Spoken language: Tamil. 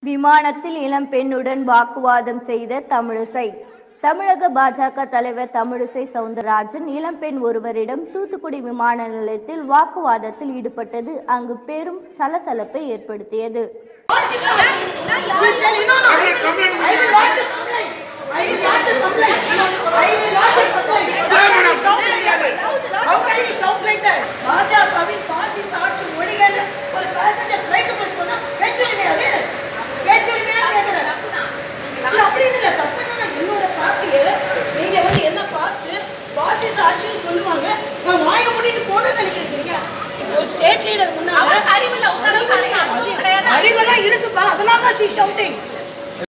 விமானத்தில் இளம் பெண்ணுடன் வாக்குவாதம் செய்த தமிழிசை தமிழக பாஜக தலைவர் தமிழிசை சவுந்தரராஜன் இளம்பெண் ஒருவரிடம் தூத்துக்குடி விமான நிலையத்தில் வாக்குவாதத்தில் ஈடுபட்டது அங்கு பெரும் சலசலப்பை ஏற்படுத்தியது பாஜகவின் பாசிச ஆட்சி ஒழிகன்னு ஒரு பேசஞ்சர் ஃபிளைட் சொன்னா பேச்சுரிமை அது பேச்சுரிமையா கேக்குறேன் இல்ல அப்படின்னு இல்ல தப்பு இல்ல என்னோட பார்ட்டிய நீங்க வந்து என்ன பார்த்து பாசிச ஆட்சின்னு சொல்லுவாங்க நான் வாய மூடிட்டு போனேன்னு நினைக்கிறீங்க ஒரு ஸ்டேட் லீடர் முன்னால அவருக்கு அறிவில்லை, உங்க அளவுக்கு அறிவில்லையா? அறிவு கிடையாது. அறிவெல்லாம் இருக்குப்பா அதனால தான் ஷீ ஷவுட்டிங்